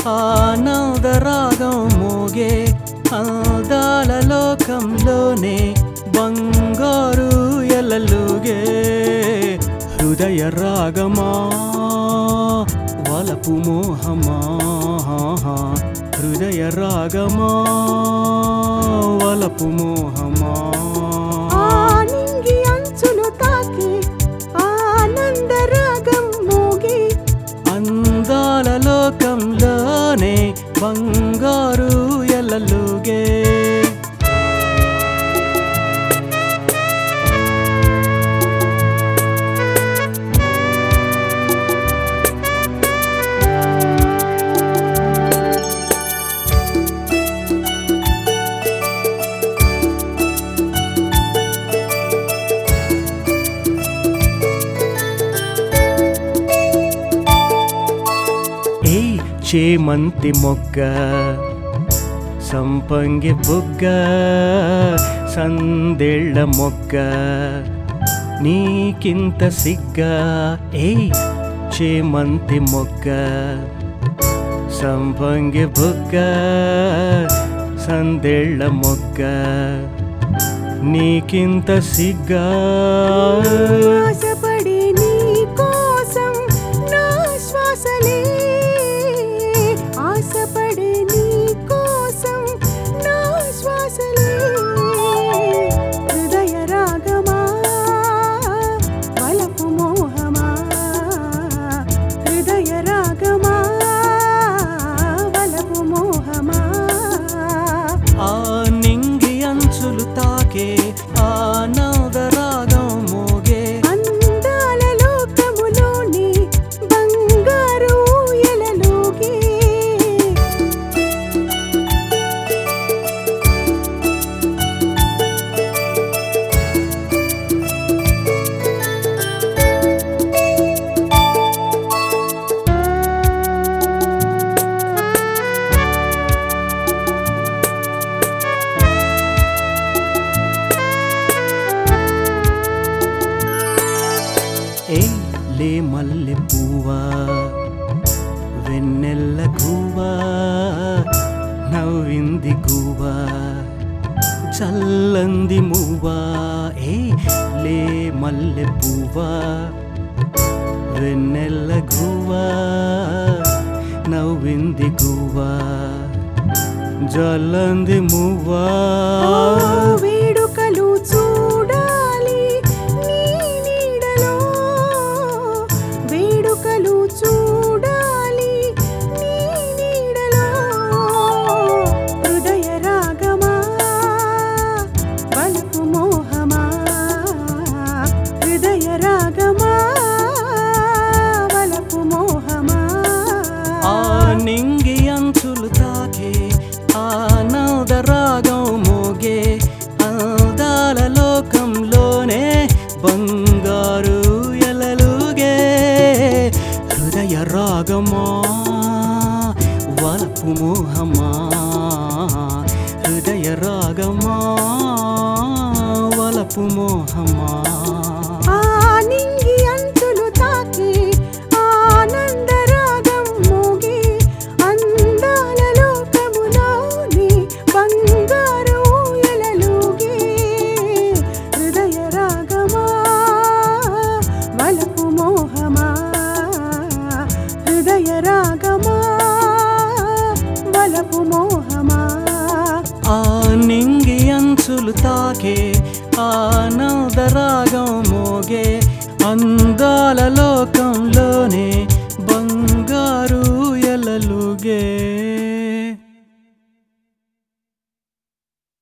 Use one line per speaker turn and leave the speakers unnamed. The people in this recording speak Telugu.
ఆనందరాగం మోగే అందాల లోకంలోనే బంగారు ఎలలుగే హృదయ రాగమా వలపు మోహమా హృదయ రాగమా వలపు మోహమా
ఆనింగి అంచులు తాకి ఆనందరాగం మోగి
అందాల లోకంలోనే బంగారు ఎలలుగే ఏ చేమంతి మొగ్గ సంపంగి బుగ్గ సందెళ్ళ మొగ్గ నీకింత సిగ్గ ఏ చేమంతి మొగ్గ సంపంగి బుగ్గ సందెళ్ళ మొగ్గ నీకింత సిగ్గా
ఆశపడి నీ కోసం నా శ్వాసలే ఆశపడి నీ కోసం నా శ్వాసలే హృదయ రాగమా వలపు మోహమా హృదయ రాగమా వలపు మోహమా
ఆ నింగి అంచులు తాకే ఆనందరాగం మోగే
అందాల లోకములోని బంగారు ఎలలోకి
ఏ లే మల్లె పువ్వా వెన్నెల్ల గువ్వా నవ్వింది గువ్వా చల్లంది మువ్వా ఏ లే మల్లె పువ్వా వెన్నెల్ల గువ్వా నవ్వింది గువ్వా జల్లంది మువ్వా
వేడుకలు చూడాలి నీ నీడలో వేడుకలు చూడాలి నీ నీడలో హృదయ రాగమా వలపు మోహమా హృదయ రాగమా వలపు మోహమా
ఆ నింగి అంచులు తాకే ఆనంద రాగం మోగే అందాల లోకంలోనే బంగారు ఎలలుగే హృదయ రాగమా వలపు మోహమా హృదయ రాగమా వలపు మోహమా
ఆ నింగి అంచులు తాకి ఆనందరాగం మోగి అందాల లోకములోని బంగారు ఎలలోగి హృదయ రాగమా వలపు మోహమా హృదయ రాగమా వలపు మోహమా
ఆ నింగి అంచులు తాకే ఆనంద రాగం మోగే అందాల లోకంలోనే బంగారు ఎలలుగే